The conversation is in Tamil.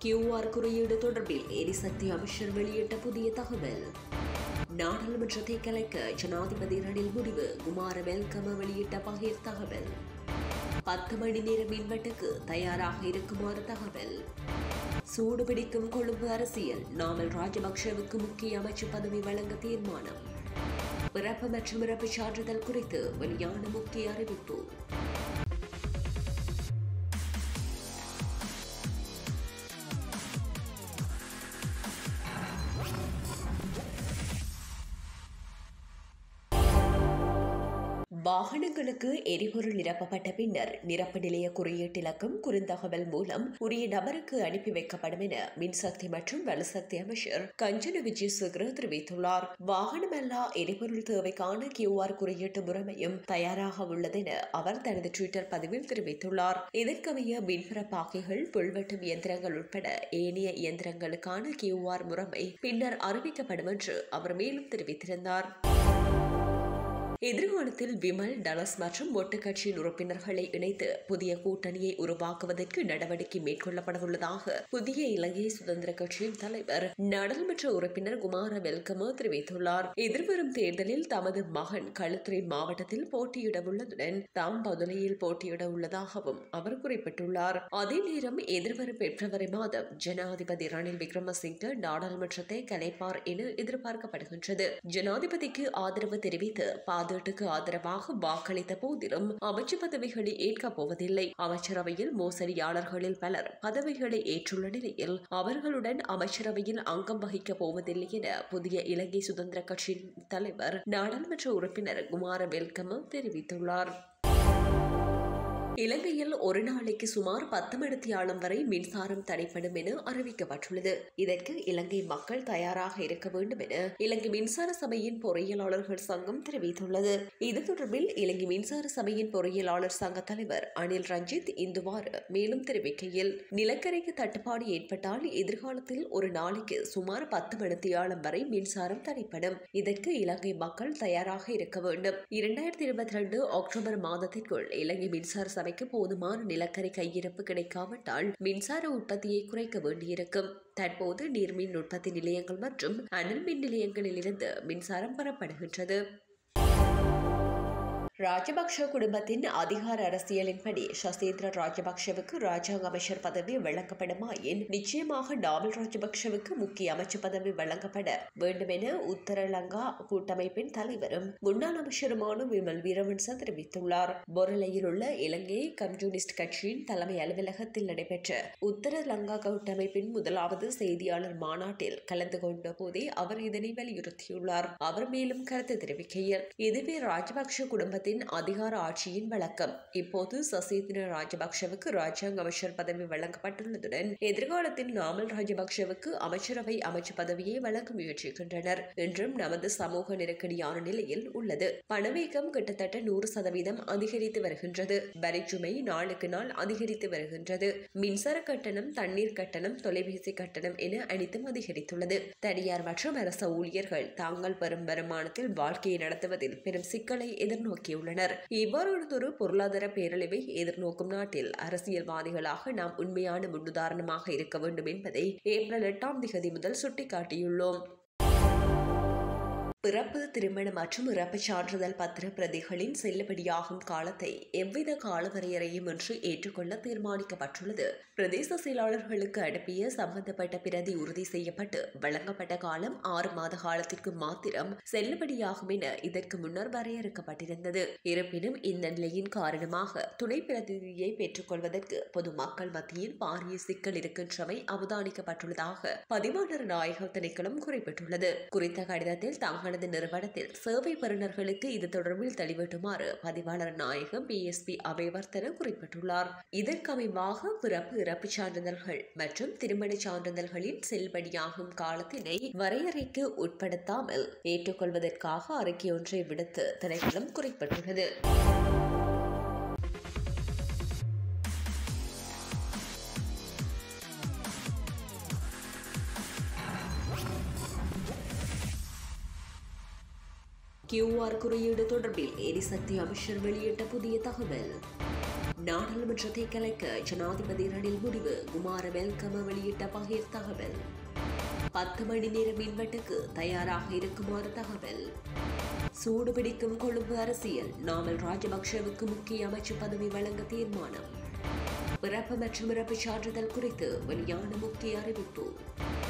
கியூஆர் குறியீடு தொடர்பில் எரிசக்தி அமைச்சர் வெளியிட்ட புதிய தகவல் நாடாளுமன்றத்தை கலைக்க ஜனாதிபதி ரணில் முடிவு குமார வெல்கம வெளியிட்ட பகிர் தகவல் பத்து மணி நேர மின்வெட்டுக்கு தயாராக இருக்குமாறு தகவல் சூடுபிடிக்கும் கொழும்பு அரசியல் நாமல் ராஜபக்ஷவுக்கு முக்கிய அமைச்சு பதவி வழங்க தீர்மானம் பிறப்பு மற்றும் இறப்புச் சான்றிதழ் குறித்து வெளியான முக்கிய அறிவிப்பு வாகனங்களுக்கு எரிபொருள் நிரப்பப்பட்ட பின்னர் நிரப்பு நிலைய குறியீட்டு இலக்கம் குறுந்தகவல் மூலம் உரிய நபருக்கு அனுப்பி வைக்கப்படும் என மின்சக்தி மற்றும் வலுசக்தி அமைச்சர் கஞ்சன விஜயசேகர தெரிவித்துள்ளார் வாகனமல்லா எரிபொருள் தேவைக்கான கியூஆர் குறியீட்டு முறைமையும் தயாராக உள்ளது என அவர் தனது ட்விட்டர் பதிவில் தெரிவித்துள்ளார் இதற்கமைய மின்பரப்பாக்கிகள் புல்வெட்டும் இயந்திரங்கள் உட்பட ஏனைய இயந்திரங்களுக்கான கியூஆர் முறைமை பின்னர் அறிவிக்கப்படும் என்று அவர் மேலும் தெரிவித்திருந்தார் எதிர்காலத்தில் விமல் டலஸ் மற்றும் ஒட்டு கட்சியின் உறுப்பினர்களை இணைத்து புதிய கூட்டணியை உருவாக்குவதற்கு நடவடிக்கை மேற்கொள்ளப்படவுள்ளதாக புதிய இலங்கை சுதந்திர கட்சியின் தலைவர் நாடாளுமன்ற உறுப்பினர் குமார வெல்கமோ தெரிவித்துள்ளார் எதிர்வரும் தேர்தலில் தமது மகன் களுத்துறை மாவட்டத்தில் போட்டியிட உள்ளதுடன் தாம் பதுளையில் போட்டியிட உள்ளதாகவும் அவர் குறிப்பிட்டுள்ளார் அதே நேரம் எதிர்வரும் பிப்ரவரி மாதம் ஜனாதிபதி ரணில் விக்ரமசிங்க நாடாளுமன்றத்தை கலைப்பார் என எதிர்பார்க்கப்படுகின்றது ஜனாதிபதிக்கு ஆதரவு தெரிவித்து பாத பாதுகாட்டுக்கு ஆதரவாக வாக்களித்த போதிலும் அமைச்சு பதவிகளை ஏற்கப் போவதில்லை அமைச்சரவையில் மோசடியாளர்களில் பலர் பதவிகளை ஏற்றுள்ள நிலையில் அவர்களுடன் அமைச்சரவையில் அங்கம் வகிக்கப் போவதில்லை என புதிய இலங்கை சுதந்திர கட்சியின் தலைவர் நாடாளுமன்ற உறுப்பினர் குமார வெல்கம தெரிவித்துள்ளார் இலங்கையில் ஒரு நாளைக்கு சுமார் பத்து மணித்தியாலம் வரை மின்சாரம் தடைப்படும் என அறிவிக்கப்பட்டுள்ளது இதற்கு இலங்கை மக்கள் தயாராக இருக்க வேண்டும் என இலங்கை மின்சார சபையின் பொறியியலாளர்கள் சங்கம் தெரிவித்துள்ளது இது தொடர்பில் இலங்கை மின்சார சபையின் பொறியியலாளர் சங்க தலைவர் அனில் ரஞ்சித் இந்துவாறு மேலும் தெரிவிக்கையில் நிலக்கரைக்கு தட்டுப்பாடு ஏற்பட்டால் எதிர்காலத்தில் ஒரு நாளைக்கு சுமார் பத்து மணித்தியாலம் வரை மின்சாரம் தடைப்படும் இதற்கு இலங்கை மக்கள் தயாராக இருக்க வேண்டும் இரண்டாயிரத்தி இருபத்தி ரெண்டு அக்டோபர் மாதத்திற்குள் இலங்கை மின்சார சபைக்கு போதுமான நிலக்கரி கையிருப்பு கிடைக்காவிட்டால் மின்சார உற்பத்தியை குறைக்க வேண்டியிருக்கும் தற்போது நீர்மின் உற்பத்தி நிலையங்கள் மற்றும் அனல் மின் நிலையங்களில் இருந்து மின்சாரம் பெறப்படுகின்றது ராஜபக்ஷ குடும்பத்தின் அதிகார அரசியலின்படி சசேந்திர ராஜபக்ஷவுக்கு ராஜாங்க அமைச்சர் பதவி வழங்கப்படுமாயின் நிச்சயமாக டாமல் ராஜபக்ஷவுக்கு முக்கிய அமைச்சு பதவி வழங்கப்பட வேண்டும் என உத்தரலங்கா கூட்டமைப்பின் தலைவரும் முன்னாள் அமைச்சருமான விமல் வீரவன்ச தெரிவித்துள்ளார் பொருளையில் உள்ள இலங்கை கம்யூனிஸ்ட் கட்சியின் தலைமை அலுவலகத்தில் நடைபெற்ற உத்தரலங்கா கூட்டமைப்பின் முதலாவது செய்தியாளர் மாநாட்டில் கலந்து கொண்ட போதே அவர் இதனை வலியுறுத்தியுள்ளார் அவர் மேலும் கருத்து தெரிவிக்கையில் இதுவே ராஜபக்ஷ குடும்பத்தின் அரசின் அதிகார ஆட்சியின் வழக்கம் இப்போது சசேந்திர ராஜபக்ஷவுக்கு ராஜாங்க அமைச்சர் பதவி வழங்கப்பட்டுள்ளதுடன் எதிர்காலத்தில் நாமல் ராஜபக்ஷவுக்கு அமைச்சரவை அமைச்சு பதவியை வழங்க முயற்சிக்கின்றனர் என்றும் நமது சமூக நெருக்கடியான நிலையில் உள்ளது பணவீக்கம் கிட்டத்தட்ட நூறு சதவீதம் அதிகரித்து வருகின்றது வரிச்சுமை நாளுக்கு நாள் அதிகரித்து வருகின்றது மின்சார கட்டணம் தண்ணீர் கட்டணம் தொலைபேசி கட்டணம் என அனைத்தும் அதிகரித்துள்ளது தனியார் மற்றும் அரச ஊழியர்கள் தாங்கள் பெறும் வருமானத்தில் வாழ்க்கையை நடத்துவதில் பெரும் சிக்கலை எதிர்நோக்கி உள்ளனர் இவ்வாறானதொரு பொருளாதார பேரழிவை எதிர்நோக்கும் நாட்டில் அரசியல்வாதிகளாக நாம் உண்மையான முன்னுதாரணமாக இருக்க வேண்டும் என்பதை ஏப்ரல் எட்டாம் திகதி முதல் சுட்டிக்காட்டியுள்ளோம் பிறப்பு திருமணம் மற்றும் இறப்புச் சான்றிதழ் பத்திர பிரதிகளின் செல்லுபடியாகும் காலத்தை எவ்வித காலவரையறையும் இன்றி ஏற்றுக்கொள்ள தீர்மானிக்கப்பட்டுள்ளது பிரதேச செயலாளர்களுக்கு அனுப்பிய சம்பந்தப்பட்ட பிரதி உறுதி செய்யப்பட்டு வழங்கப்பட்ட காலம் ஆறு மாத காலத்திற்கு மாத்திரம் செல்லுபடியாகும் என இதற்கு முன்னர் வரையறுக்கப்பட்டிருந்தது இருப்பினும் இந்த நிலையின் காரணமாக துணை பிரதிநிதியை பெற்றுக்கொள்வதற்கு பொதுமக்கள் மத்தியில் பாரிய சிக்கல் இருக்கின்றமை அவதானிக்கப்பட்டுள்ளதாக பதிவாளர் நாயக திணைக்களம் குறிப்பிட்டுள்ளது குறித்த கடிதத்தில் தங்கள் தனது நிறுவனத்தில் சேவை பெறுநர்களுக்கு இது தொடர்பில் தெளிவூட்டுமாறு பதிவாளர் நாயகம் பிஎஸ்பி அபேவர்த்தன குறிப்பிட்டுள்ளார் இதற்கமைவாக பிறப்பு இறப்புச் சான்றிதழ்கள் மற்றும் திருமணச் சான்றிதழ்களின் செல்படியாகும் காலத்தினை வரையறைக்கு உட்படுத்தாமல் ஏற்றுக்கொள்வதற்காக அறிக்கை ஒன்றை விடுத்து திணைக்களம் குறிப்பிட்டுள்ளது கியூஆர் குறியீடு தொடர்பில் எரிசக்தி அமைச்சர் வெளியிட்ட புதிய தகவல் நாடாளுமன்றத்தை கலைக்க ஜனாதிபதி ரணில் முடிவு குமார வெல்கம வெளியிட்ட பகிர் தகவல் பத்து மணி நேர மின்வெட்டுக்கு தயாராக இருக்குமாறு தகவல் சூடுபிடிக்கும் கொழும்பு அரசியல் நாமல் ராஜபக்ஷவுக்கு முக்கிய அமைச்சு பதவி வழங்க தீர்மானம் பிறப்பு மற்றும் இறப்புச் சான்றிதழ் குறித்து வெளியான முக்கிய அறிவிப்பு